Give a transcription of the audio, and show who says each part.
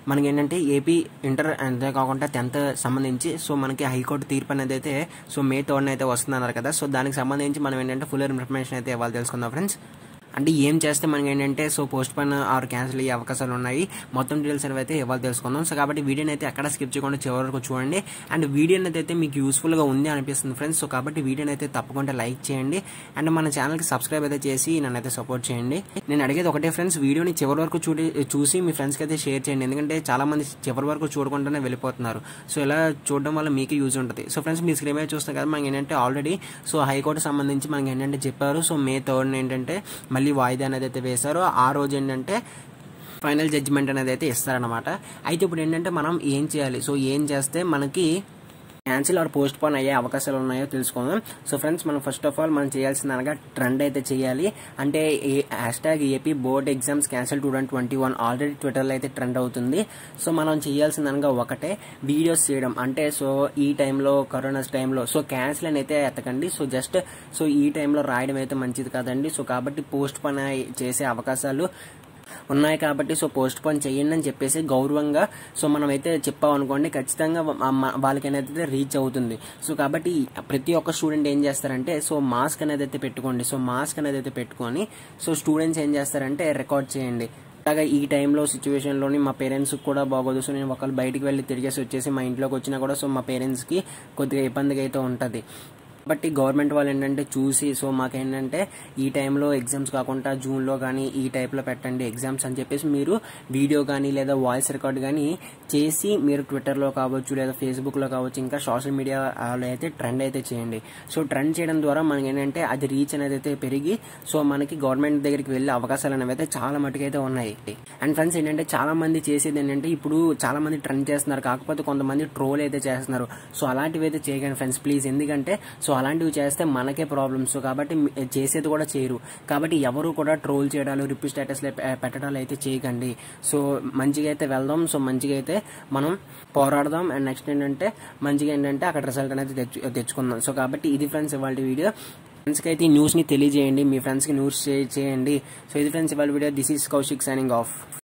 Speaker 1: మనకి ఏంటంటే AP inter అంతేకాకుండా టెన్త్ సంబంధించి సో మనకి హైకోర్టు తీర్పు అనేది అయితే సో మే థర్డ్ అయితే వస్తుందన్నారు కదా సో దానికి సంబంధించి మనం ఏంటంటే ఫుల్ ఇన్ఫర్మేషన్ అయితే ఇవ్వాలి తెలుసుకుందాం ఫ్రెండ్స్ అంటే ఏం చేస్తే మనకి ఏంటంటే so postpone or cancel అయ్యే అవకాశాలు ఉన్నాయి మొత్తం డీటెయిల్స్ అనేవి అయితే ఇవ్వాలి తెలుసుకుందాం సో కాబట్టి వీడియోని అయితే ఎక్కడ స్కిప్ చేయకుండా చివరి వరకు చూడండి అండ్ వీడియో అనేది అయితే మీకు యూస్ఫుల్గా ఉంది అనిపిస్తుంది ఫ్రెండ్స్ సో కాబట్టి వీడియోని అయితే తప్పకుండా లైక్ చేయండి అండ్ మన ఛానల్కి సబ్స్క్రైబ్ అయితే చేసి నన్ను అయితే సపోర్ట్ చేయండి నేను అడిగేది ఒకటే ఫ్రెండ్స్ వీడియోని చివరి వరకు చూడి చూసి మీ ఫ్రెండ్స్కి అయితే షేర్ చేయండి ఎందుకంటే చాలా మంది చివరి వరకు చూడకుండానే వెళ్ళిపోతున్నారు సో ఇలా చూడడం వల్ల మీకు యూజ్ ఉంటుంది సో ఫ్రెండ్స్ మీ స్క్రీన్ మీద చూస్తున్నారు కదా మనకి ఏంటంటే ఆల్రెడీ సో హైకోర్టు సంబంధించి మనకి ఏంటంటే చెప్పారు సో మే థర్డ్ ఏంటంటే మళ్ళీ వాయిదా అనేది అయితే వేశారు ఆ రోజు ఏంటంటే ఫైనల్ జడ్జిమెంట్ అనేది అయితే ఇస్తారనమాట అయితే ఇప్పుడు ఏంటంటే మనం ఏం చేయాలి సో ఏం చేస్తే మనకి క్యాన్సిల్ ఆర్ పోస్ట్ పోన్ అయ్యే అవకాశాలు ఉన్నాయో తెలుసుకుందాం సో ఫ్రెండ్స్ మనం ఫస్ట్ ఆఫ్ ఆల్ మనం చేయాల్సిన అనగా ట్రెండ్ అయితే చేయాలి అంటే hashtag AP board exams cancel two thousand twenty one already ట్విట్టర్లో అయితే ట్రెండ్ అవుతుంది సో మనం చేయాల్సిన అనగా ఒకటే వీడియోస్ చేయడం అంటే సో ఈ టైంలో కరోనా టైంలో సో క్యాన్సిల్ అని అయితే ఎత్తకండి సో జస్ట్ సో ఈ టైంలో రాయడం అయితే మంచిది కాదండి సో కాబట్టి పోస్ట్ పోన్ చేసే అవకాశాలు ఉన్నాయి కాబట్టి సో పోస్ట్ పోన్ చేయండి అని చెప్పేసి గౌరవంగా సో మనం అయితే చెప్పామనుకోండి ఖచ్చితంగా వాళ్ళకి అనేది రీచ్ అవుతుంది సో కాబట్టి ప్రతి ఒక్క స్టూడెంట్ ఏం చేస్తారంటే సో మాస్క్ అనేది అయితే పెట్టుకోండి సో మాస్క్ అనేది అయితే పెట్టుకొని సో స్టూడెంట్స్ ఏం చేస్తారంటే రికార్డ్ చేయండి అలాగా ఈ టైంలో సిచ్యువేషన్లోని మా పేరెంట్స్ కూడా బాగోదు సో నేను ఒకళ్ళు బయటికి వెళ్ళి తిరిగేసి వచ్చేసి మా ఇంట్లోకి వచ్చినా కూడా సో మా పేరెంట్స్కి కొద్దిగా ఇబ్బందిగా అయితే ఉంటుంది బట్టి గవర్నమెంట్ వాళ్ళు ఏంటంటే చూసి సో మాకేంటంటే ఈ టైంలో ఎగ్జామ్స్ కాకుండా జూన్లో కానీ ఈ టైప్లో పెట్టండి ఎగ్జామ్స్ అని చెప్పేసి మీరు వీడియో కానీ లేదా వాయిస్ రికార్డ్ కానీ చేసి మీరు ట్విట్టర్లో కావచ్చు లేదా ఫేస్బుక్లో కావచ్చు ఇంకా సోషల్ మీడియా అయితే ట్రెండ్ అయితే చేయండి సో ట్రెండ్ చేయడం ద్వారా మనకి ఏంటంటే అది రీచ్ అనేది అయితే పెరిగి సో మనకి గవర్నమెంట్ దగ్గరికి వెళ్ళే అవకాశాలు అనేవి అయితే చాలా మటుకైతే ఉన్నాయి అండ్ ఫ్రెండ్స్ ఏంటంటే చాలా మంది చేసేది ఏంటంటే ఇప్పుడు చాలా మంది ట్రెండ్ చేస్తున్నారు కాకపోతే కొంతమంది ట్రోల్ అయితే చేస్తున్నారు సో అలాంటివి అయితే చేయకండి ఫ్రెండ్స్ ప్లీజ్ ఎందుకంటే సో అలాంటివి చేస్తే మనకే ప్రాబ్లమ్స్ కాబట్టి చేసేది కూడా చేయరు కాబట్టి ఎవరు కూడా ట్రోల్ చేయడాలు రిపీ స్టేటస్ పెట్టడాలు అయితే చేయకండి సో మంచిగా అయితే వెళ్దాం సో మంచిగా అయితే మనం పోరాడదాం అండ్ నెక్స్ట్ ఏంటంటే మంచిగా ఏంటంటే అక్కడ రిజల్ట్ అనేది తెచ్చు తెచ్చుకుందాం సో కాబట్టి ఇది ఫ్రెండ్స్ ఇవాళ వీడియో ఫ్రెండ్స్కి అయితే ఈ న్యూస్ని తెలియజేయండి మీ ఫ్రెండ్స్కి న్యూస్ చేయండి సో ఇది ఫ్రెండ్స్ ఇవాళ video this is Kaushik signing of